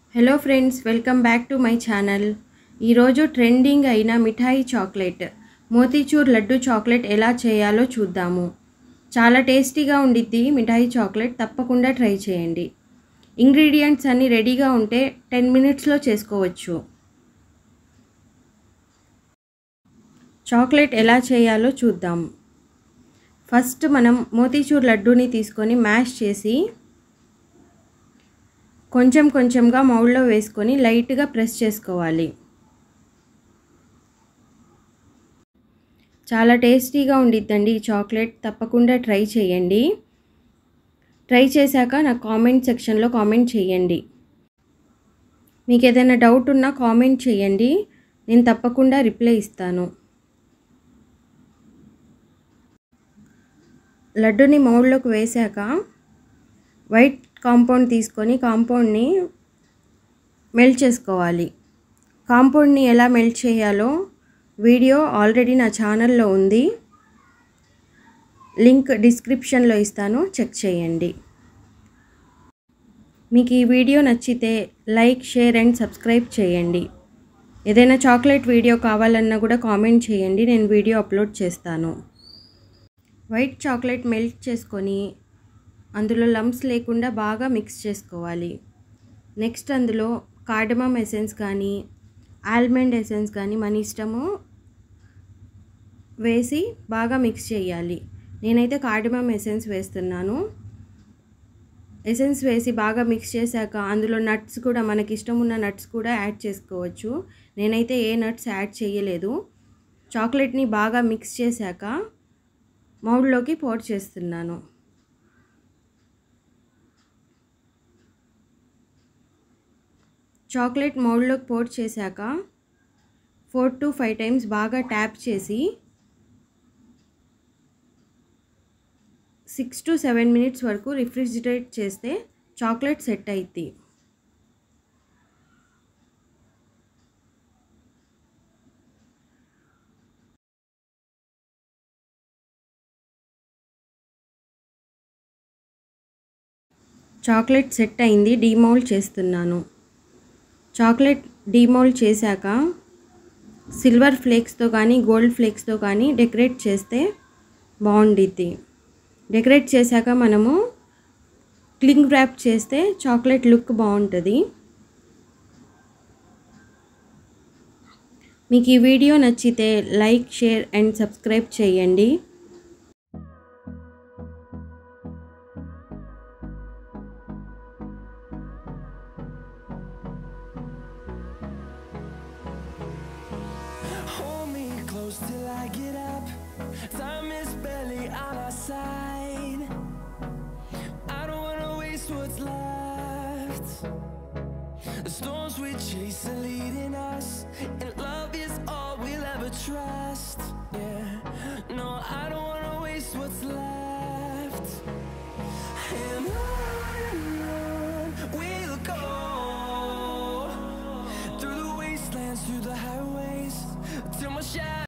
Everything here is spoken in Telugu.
Hello friends welcome back to my channel ఈరోజు ట్రెండింగ్ అయిన మిఠాయి చాక్లెట్ మోతీచూర్ లడ్డు చాక్లెట్ ఎలా చేయాలో చూద్దాము చాలా టేస్టీగా ఉండిద్ది మిఠాయి చాక్లెట్ తప్పకుండా ట్రై చేయండి ఇంగ్రీడియంట్స్ అన్నీ రెడీగా ఉంటే టెన్ మినిట్స్లో చేసుకోవచ్చు చాక్లెట్ ఎలా చేయాలో చూద్దాం ఫస్ట్ మనం మోతీచూర్ లడ్డూని తీసుకొని మ్యాష్ చేసి కొంచెం కొంచెంగా మౌల్డ్లో వేసుకొని లైట్గా ప్రెస్ చేసుకోవాలి చాలా టేస్టీగా ఉండిద్దండి ఈ చాక్లెట్ తప్పకుండా ట్రై చేయండి ట్రై చేశాక నాకు కామెంట్ సెక్షన్లో కామెంట్ చేయండి మీకు ఏదైనా డౌట్ ఉన్నా కామెంట్ చేయండి నేను తప్పకుండా రిప్లై ఇస్తాను లడ్డుని మౌల్డ్లోకి వేశాక వైట్ కాంపౌండ్ తీసుకొని కాంపౌండ్ని మెల్ట్ చేసుకోవాలి కాంపౌండ్ని ఎలా మెల్ట్ చేయాలో వీడియో ఆల్రెడీ నా ఛానల్లో ఉంది లింక్ డిస్క్రిప్షన్లో ఇస్తాను చెక్ చేయండి మీకు ఈ వీడియో నచ్చితే లైక్ షేర్ అండ్ సబ్స్క్రైబ్ చేయండి ఏదైనా చాక్లెట్ వీడియో కావాలన్నా కూడా కామెంట్ చేయండి నేను వీడియో అప్లోడ్ చేస్తాను వైట్ చాక్లెట్ మెల్ట్ చేసుకొని అందులో లమ్స్ లేకుండా బాగా మిక్స్ చేసుకోవాలి నెక్స్ట్ అందులో కార్డమమ్ ఎసెన్స్ కానీ ఆల్మండ్ ఎసెన్స్ కానీ మన ఇష్టము వేసి బాగా మిక్స్ చేయాలి నేనైతే కార్డమమ్ ఎసెన్స్ వేస్తున్నాను ఎసెన్స్ వేసి బాగా మిక్స్ చేశాక అందులో నట్స్ కూడా మనకి ఇష్టం ఉన్న నట్స్ కూడా యాడ్ చేసుకోవచ్చు నేనైతే ఏ నట్స్ యాడ్ చేయలేదు చాక్లెట్ని బాగా మిక్స్ చేశాక మౌల్డ్లోకి పోట్ చేస్తున్నాను చాక్లెట్ మౌల్డ్లోకి పోట్ చేశాక ఫోర్ టు ఫైవ్ టైమ్స్ బాగా ట్యాప్ చేసి సిక్స్ టు సెవెన్ మినిట్స్ వరకు రిఫ్రిజిరేట్ చేస్తే చాక్లెట్ సెట్ అవుద్ది చాక్లెట్ సెట్ అయింది డీమౌల్డ్ చేస్తున్నాను చాక్లెట్ డీమౌల్డ్ చేశాక సిల్వర్ ఫ్లేక్స్తో కానీ గోల్డ్ ఫ్లేక్స్తో కానీ డెకరేట్ చేస్తే బాగుండిద్ది డెకరేట్ చేశాక మనము క్లింగ్ ర్యాప్ చేస్తే చాక్లెట్ లుక్ బాగుంటుంది మీకు ఈ వీడియో నచ్చితే లైక్ షేర్ అండ్ సబ్స్క్రైబ్ చేయండి Hold me close till I get up. Time is barely on our side. I don't wanna waste what's left. The storms we chase are leading us, and love is all we'll ever trust. Yeah, no, I don't wanna waste what's left. And